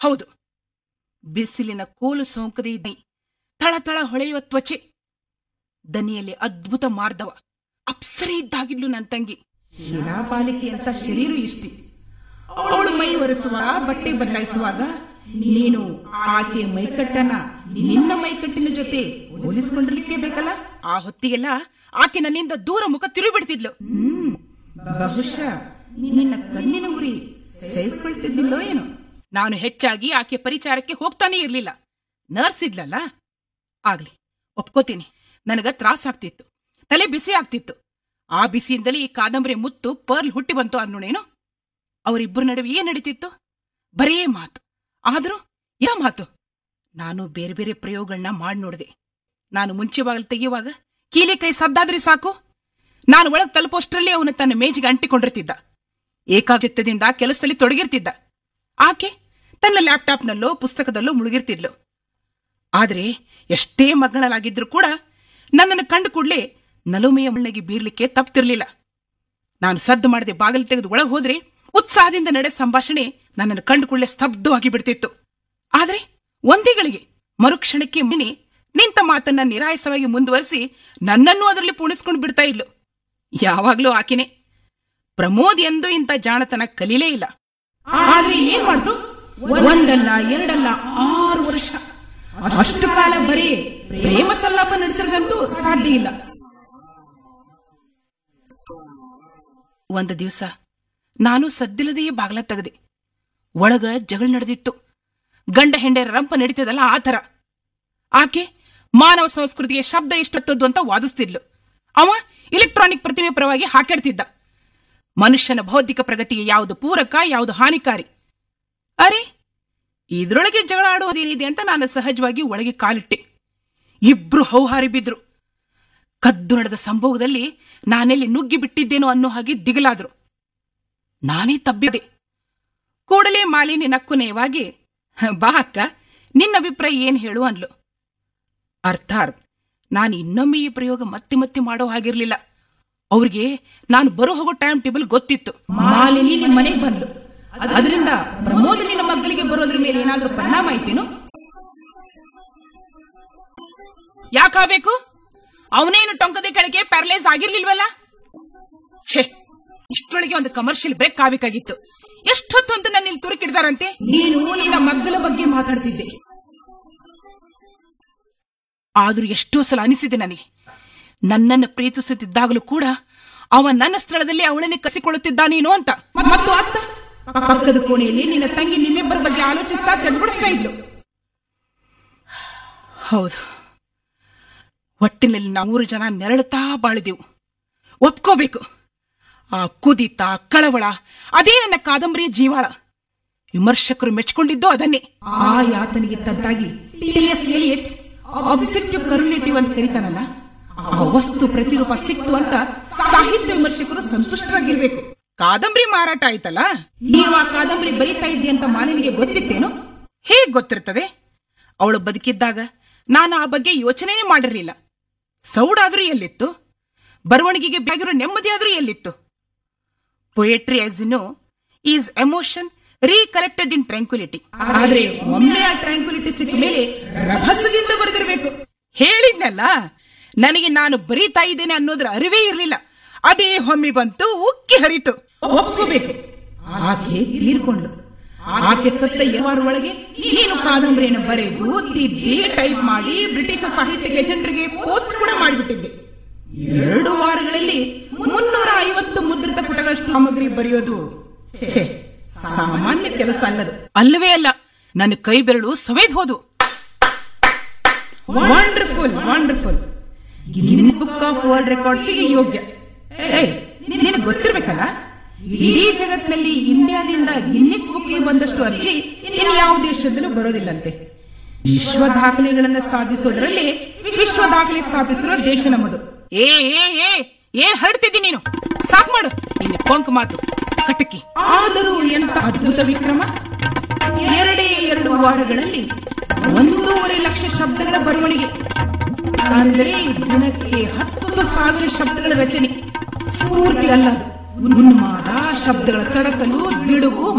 ಹೌದು ಬಿಸಿಲಿನ ಕೋಲು ಸೋಂಕದೆ ಇದ್ದ ಥಳಥಳ ಹೊಳೆಯುವ ತ್ವಚೆ ದನಿಯಲ್ಲಿ ಅದ್ಭುತ ಮಾರ್ದವ ಅಪ್ಸರೆ ಇದ್ದಾಗಿದ್ಲು ನನ್ನ ತಂಗಿ ಶಿಲಾಪಾಲಿಕೆ ಅಂತ ಶರೀರ ಇಷ್ಟಿ ಅವಳು ಮೈ ಒರೆಸುವ ಬಟ್ಟೆ ಬದಲಾಯಿಸುವಾಗ ನೀನು ಆಕೆ ಮೈಕಟ್ಟನ ನಿನ್ನ ಮೈಕಟ್ಟಿನ ಜೊತೆ ಹೋಲಿಸಿಕೊಂಡಿರ್ಲಿಕ್ಕೆ ಬೇಕಲ್ಲ ಆ ಹೊತ್ತಿಗೆಲ್ಲ ಆಕೆ ನನ್ನಿಂದ ದೂರ ಮುಖ ತಿರುಗಿಬಿಡ್ತಿದ್ಲು ಹ್ಮ್ ಬಹುಶಃ ನಿನ್ನ ಕಣ್ಣಿನ ಉರಿ ಸಹಿಸ್ಕೊಳ್ತಿದ್ದಿಲ್ಲೋ ಏನು ನಾನು ಹೆಚ್ಚಾಗಿ ಆಕೆ ಪರಿಚಾರಕ್ಕೆ ಹೋಗ್ತಾನೆ ಇರ್ಲಿಲ್ಲ ನರ್ಸ್ ಇದ್ಲಲ್ಲ ಆಗ್ಲಿ ಒಪ್ಕೋತೀನಿ ನನಗ ತ್ರಾಸಾಗ್ತಿತ್ತು ತಲೆ ಬಿಸಿ ಆಗ್ತಿತ್ತು ಆ ಬಿಸಿಯಿಂದಲೇ ಈ ಕಾದಂಬರಿ ಮುತ್ತು ಪರ್ಲ್ ಹುಟ್ಟಿ ಬಂತು ಅನ್ನೋಣೇನು ಅವರಿಬ್ಬರ ನಡುವೆ ಏನ್ ನಡೀತಿತ್ತು ಬರೇ ಮಾತು ಆದ್ರೂ ಯಾ ಮಾತು ನಾನು ಬೇರೆ ಬೇರೆ ಪ್ರಯೋಗಗಳನ್ನ ಮಾಡಿ ನೋಡಿದೆ ನಾನು ಮುಂಚೆ ಬಾಗಿಲು ತೆಗೆಯುವಾಗ ಕೀಲಿ ಕೈ ಸದ್ದಾದ್ರೆ ಸಾಕು ನಾನು ಒಳಗ್ ತಲುಪೋಷ್ಟರಲ್ಲಿ ಅವನು ತನ್ನ ಮೇಜಿಗೆ ಅಂಟಿಕೊಂಡಿರ್ತಿದ್ದ ಏಕಾಚಿತ್ತದಿಂದ ಕೆಲಸದಲ್ಲಿ ತೊಡಗಿರ್ತಿದ್ದ ಆಕೆ ತನ್ನ ಲ್ಯಾಪ್ಟಾಪ್ನಲ್ಲೋ ಪುಸ್ತಕದಲ್ಲೋ ಮುಳುಗಿರ್ತಿದ್ಲು ಆದರೆ ಎಷ್ಟೇ ಮಗ್ಗಳಾಗಿದ್ರು ಕೂಡ ನನ್ನನ್ನು ಕಂಡು ಕೂಡಲೇ ನಲುಮೆಯ ಮುಳ್ಳಿಗೆ ಬೀರ್ಲಿಕ್ಕೆ ತಪ್ತಿರ್ಲಿಲ್ಲ ನಾನು ಸದ್ದು ಮಾಡದೆ ಬಾಗಿಲು ತೆಗೆದು ಒಳಗೆ ಹೋದ್ರೆ ಉತ್ಸಾಹದಿಂದ ನಡೆ ಸಂಭಾಷಣೆ ನನ್ನನ್ನು ಕಂಡು ಕೂಡಲೇ ಸ್ತಬ್ಧವಾಗಿ ಬಿಡ್ತಿತ್ತು ಆದರೆ ಒಂದೇ ಗಳಿಗೆ ಮರುಕ್ಷಣಕ್ಕೆ ಮುನ್ನೆ ನಿಂತ ಮಾತನ್ನ ನಿರಾಯಸವಾಗಿ ಮುಂದುವರಿಸಿ ನನ್ನನ್ನೂ ಅದರಲ್ಲಿ ಪೂಣಿಸ್ಕೊಂಡು ಬಿಡ್ತಾ ಇದ್ಲು ಯಾವಾಗ್ಲೂ ಆಕೆನೆ ಪ್ರಮೋದ್ ಎಂದು ಇಂಥ ಜಾಣತನ ಕಲೀಲೇ ಇಲ್ಲ ಆದ್ರೆ ಏನ್ ಮಾಡ್ತು ಒಂದಲ್ಲ ಎರಡಲ್ಲ ಆರು ವರ್ಷ ಅಷ್ಟು ಕಾಲ ಬರೀ ಪ್ರೇಮ ಸಲ್ಲಾಪ ನಡೆಸಿರ್ಗಂತೂ ಸಾಧ್ಯ ಇಲ್ಲ ಒಂದು ದಿವಸ ನಾನು ಸದ್ದಿಲ್ಲದೆಯೇ ಬಾಗ್ಲ ತೆಗೆದೆ ಒಳಗ ಜಗಳ ನಡೆದಿತ್ತು ಗಂಡ ಹೆಂಡೆರ ರಂಪ ನಡೀತದಲ್ಲ ಆ ಥರ ಆಕೆ ಮಾನವ ಸಂಸ್ಕೃತಿಗೆ ಶಬ್ದ ಎಷ್ಟೊತ್ತದ್ದು ಅಂತ ವಾದಿಸ್ತಿದ್ಲು ಅವ ಇಲೆಕ್ಟ್ರಾನಿಕ್ ಪ್ರತಿಮೆ ಪರವಾಗಿ ಹಾಕಾಡ್ತಿದ್ದ ಮನುಷ್ಯನ ಬೌದ್ಧಿಕ ಪ್ರಗತಿಗೆ ಯಾವುದು ಪೂರಕ ಯಾವುದು ಹಾನಿಕಾರಿ ಅರೆ ಇದ್ರೊಳಗೆ ಜಗಳ ಆಡೋದೇನಿದೆ ಅಂತ ನಾನು ಸಹಜವಾಗಿ ಒಳಗೆ ಕಾಲಿಟ್ಟೆ ಇಬ್ರು ಹೌಹಾರಿ ಬಿದ್ರು ಕದ್ದು ನಡೆದ ಸಂಭೋಗದಲ್ಲಿ ನಾನೆಲ್ಲಿ ನುಗ್ಗಿ ಬಿಟ್ಟಿದ್ದೇನೋ ಅನ್ನೋ ಹಾಗೆ ದಿಗಲಾದ್ರು ನಾನೇ ತಬ್ಬಿದೆ ಕೂಡಲೇ ಮಾಲಿನಿ ನಕ್ಕುನೇಯವಾಗಿ ಬಾ ಅಕ್ಕ ನಿನ್ನ ಅಭಿಪ್ರಾಯ ಏನ್ ಹೇಳು ಅನ್ಲು ಅರ್ಥಾತ್ ನಾನು ಇನ್ನೊಮ್ಮೆ ಈ ಪ್ರಯೋಗ ಮತ್ತೆ ಮತ್ತೆ ಮಾಡೋ ಹಾಗಿರ್ಲಿಲ್ಲ ಅವ್ರಿಗೆ ನಾನು ಬರೋ ಹೋಗೋ ಟೈಮ್ ಟೇಬಲ್ ಗೊತ್ತಿತ್ತು ಮಾಲಿನಿ ನಿಮ್ಮ ಮನೆಗೆ ಬಂದ್ಲು ಅದರಿಂದ ಪ್ರಮೋದ್ ನಿನ್ನ ಮಕ್ಕಳಿಗೆ ಬರೋದ್ರ ಮೇಲೆ ಏನಾದ್ರೂ ಪರಿಣಾಮ ಆಯ್ತೇನು ಯಾಕಾಗಬೇಕು ಅವನೇನು ಟೊಂಕದೆ ಕೆಳಗೆ ಪ್ಯಾರಲೈಸ್ ಆಗಿರ್ಲಿಲ್ವಲ್ಲ ಛೇ ಇಷ್ಟರೊಳಗೆ ಒಂದು ಕಮರ್ಷಿಯಲ್ ಬ್ರೇಕ್ ಆಗ್ಬೇಕಾಗಿತ್ತು ಎಷ್ಟೊತ್ತು ಅಂತ ನನ್ನ ಇಲ್ಲಿ ತುರುಕಿಡ್ದಾರಂತೆ ನೀನು ನಿನ್ನ ಮಗ್ಗಲ ಬಗ್ಗೆ ಮಾತಾಡ್ತಿದ್ದೆ ಆದ್ರೂ ಎಷ್ಟೋ ಸಲ ಅನಿಸಿದೆ ನನಗೆ ನನ್ನನ್ನು ಪ್ರೀತಿಸುತ್ತಿದ್ದಾಗಲೂ ಕೂಡ ಅವ ನನ್ನ ಸ್ಥಳದಲ್ಲಿ ಅವಳನ್ನೇ ಕಸಿಕೊಳ್ಳುತ್ತಿದ್ದಾನೇನೋ ಅಂತ ಮತ್ತು ಅತ್ತ ಪಕ್ಕದ ಕೋಣೆಯಲ್ಲಿ ನಿನ್ನ ತಂಗಿ ನಿಮ್ಮಿಬ್ಬರ ಬಗ್ಗೆ ಆಲೋಚಿಸ್ತಾ ಚಡ್ಬಡಿಸ್ತಾ ಇದ್ಲು ಹೌದು ಒಟ್ಟಿನಲ್ಲಿ ನಾವು ಮೂರು ಜನ ನೆರಳುತ್ತಾ ಬಾಳಿದೆವು ಒಪ್ಕೋಬೇಕು ಆ ಕುದಿತ ಕಳವಳ ಅದೇ ನನ್ನ ಕಾದಂಬರಿಯ ಜೀವಾಳ ವಿಮರ್ಶಕರು ಮೆಚ್ಕೊಂಡಿದ್ದು ಅದನ್ನೇ ಆ ಯಾತನಿಗೆ ತದ್ದಾಗಿ ಟಿ.ಎಸ್. ಎಲಿಯಟ್ ಆಬ್ಸೆಕ್ಟಿವ್ ಕರುಲೇಟಿವ್ ಅಂತ ಕರೀತಾನಲ್ಲ ಆ ವಸ್ತು ಪ್ರತಿರೂಪ ಸಿಕ್ತು ಅಂತ ಸಾಹಿತ್ಯ ವಿಮರ್ಶಕರು ಸಂತುಷ್ಟರಾಗಿರ್ಬೇಕು ಕಾದಂಬರಿ ಮಾರಾಟ ಆಯ್ತಲ್ಲ ನೀವು ಆ ಕಾದಂಬರಿ ಬರೀತಾ ಇದ್ದೆ ಅಂತ ಮಾಲಿನಿಗೆ ಗೊತ್ತಿತ್ತೇನು ಹೇಗ್ ಗೊತ್ತಿರ್ತದೆ ಅವಳು ಬದುಕಿದ್ದಾಗ ನಾನು ಆ ಬಗ್ಗೆ ಯೋಚನೆನೇ ಮಾಡಿರಲಿಲ್ಲ ಸೌಡಾದ್ರೂ ಎಲ್ಲಿತ್ತು ಬರವಣಿಗೆಗೆ ಬೇಕಾಗಿರೋ ನೆಮ್ಮದಿಯಾದ್ರೂ ಎಲ್ಲಿತ್ತು poetry as know is emotion recollected in tranquillity ಆದ್ರೆ ಒಮ್ಮೆ ಆ ಟ್ರ್ಯಾಂಕ್ಯುಲಿಟಿ ಸಿಕ್ಕ ಮೇಲೆ ರಭಸದಿಂದ ಬರೆದಿರಬೇಕು ಹೇಳಿದ್ನಲ್ಲ ನನಗೆ ನಾನು ಬರೀತಾ ಇದ್ದೇನೆ ಅನ್ನೋದ್ರ ಅರಿವೇ ಇರಲಿಲ್ಲ ಅದೇ ಹೊಮ್ಮಿ ಬಂತು ಉಕ್ಕಿ ಹರಿತು ಒಪ್ಕೋಬೇಕು ಆಕೆ ತೀರ್ಕೊಂಡ್ಲು ಆಕೆ ಸತ್ತ ಯಾವಾರ ಒಳಗೆ ನೀನು ಕಾದಂಬರಿಯನ್ನು ಬರೆದು ತಿದ್ದಿ ಟೈಪ್ ಮಾಡಿ ಬ್ರಿಟಿಷ್ ಸಾಹಿತ್ಯ ಏಜೆಂಟ್ರಿಗೆ ಪೋಸ್ಟ್ ಕೂಡ ಮಾಡಿಬಿಟ್ಟಿದ್ದೆ ಎರಡು ವಾರಗಳಲ್ಲಿ ಮುನ್ನೂರ ಐವತ್ತು ಮುದ್ರಿತ ಪುಟಗಳಷ್ಟು ಸಾಮಗ್ರಿ ಬರೆಯೋದು ಛೇ, ಸಾಮಾನ್ಯ ಕೆಲಸ ಅಲ್ಲದು ಅಲ್ಲವೇ ಅಲ್ಲ ನನ್ನ ಕೈ ಬೆರಳು ಸವೇದ್ ಹೋದು wonderful wonderful Guinness book of world ರೆಕಾರ್ಡ್ಸ್ಗೆ ಯೋಗ್ಯ ಏಯ್ ನಿನಗೆ ಗೊತ್ತಿರ್ಬೇಕಲ್ಲ ಇಡೀ ಜಗತ್ತಿನಲ್ಲಿ ಇಂಡಿಯಾದಿಂದ ಗಿನ್ನಿಸ್ ಬುಕ್ಗೆ ಬಂದಷ್ಟು ಅರ್ಜಿ ಇನ್ನು ಯಾವ ದೇಶದಲ್ಲೂ ಬರೋದಿಲ್ಲಂತೆ ವಿಶ್ವ ದಾಖಲೆಗಳನ್ನು ಸಾಧಿಸೋದ್ರಲ್ಲಿ ವಿಶ್ವ ದಾಖಲೆ ಸ್ಥಾಪಿಸಿರೋ ದೇಶ ನಮ್ಮದು ಏ ಏ ಏ ಏನ್ ಹರಡ್ತಿದ್ದಿ ನೀನು ಸಾಕ್ ಮಾಡು ನಿನ್ನ ಕೊಂಕ್ ಮಾತು ಕಟಕಿ ಆದರೂ ಎಂತ ಅದ್ಭುತ ವಿಕ್ರಮ ಎರಡೇ ಎರಡು ವಾರಗಳಲ್ಲಿ ಒಂದೂವರೆ ಲಕ್ಷ ಶಬ್ದಗಳ ಬರವಣಿಗೆ ಅಂದರೆ ದಿನಕ್ಕೆ ಹತ್ತು ಸಾವಿರ ಶಬ್ದಗಳ ರಚನೆ ಸ್ಫೂರ್ತಿ ಅಲ್ಲ ಅದು. ಉನ್ಮಾದ ಶಬ್ದಗಳ ತಡಸಲು ದಿಡುಗು